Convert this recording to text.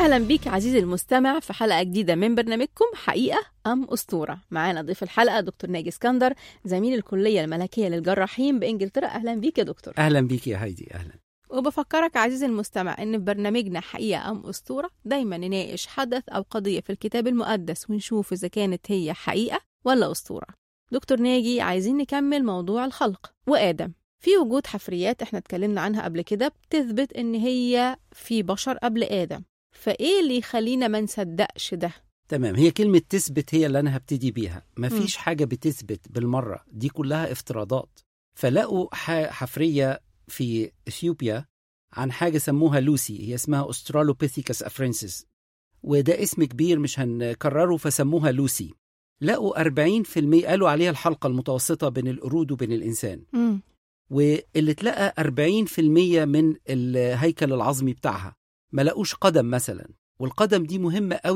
أهلا بيك عزيزي المستمع في حلقة جديدة من برنامجكم حقيقة أم أسطورة معانا ضيف الحلقة دكتور ناجي اسكندر زميل الكلية الملكية للجراحين بإنجلترا أهلا بيك يا دكتور اهلا بيك يا هايدي اهلا وبفكرك عزيزي المستمع إن في برنامجنا حقيقة أم أسطورة دايما نناقش حدث أو قضية في الكتاب المقدس ونشوف إذا كانت هي حقيقة ولا أسطورة دكتور ناجي عايزين نكمل موضوع الخلق وآدم في وجود حفريات احنا اتكلمنا عنها قبل كده بتثبت ان هي في بشر قبل آدم فايه اللي يخلينا ما نصدقش ده تمام هي كلمة تثبت هي اللي أنا هبتدي بيها مفيش حاجة بتثبت بالمرة دي كلها افتراضات فلقوا ح- حفرية في إثيوبيا عن حاجة سموها لوسي هي اسمها أسترالوبيثيكس أفرنسيس وده اسم كبير مش هنكرره فسموها لوسي لقوا 40% قالوا عليها الحلقة المتوسطة بين القرود وبين الإنسان مم. واللي اتلقى 40% من الهيكل العظمي بتاعها ما لقوش قدم مثلا والقدم دي مهمة قوي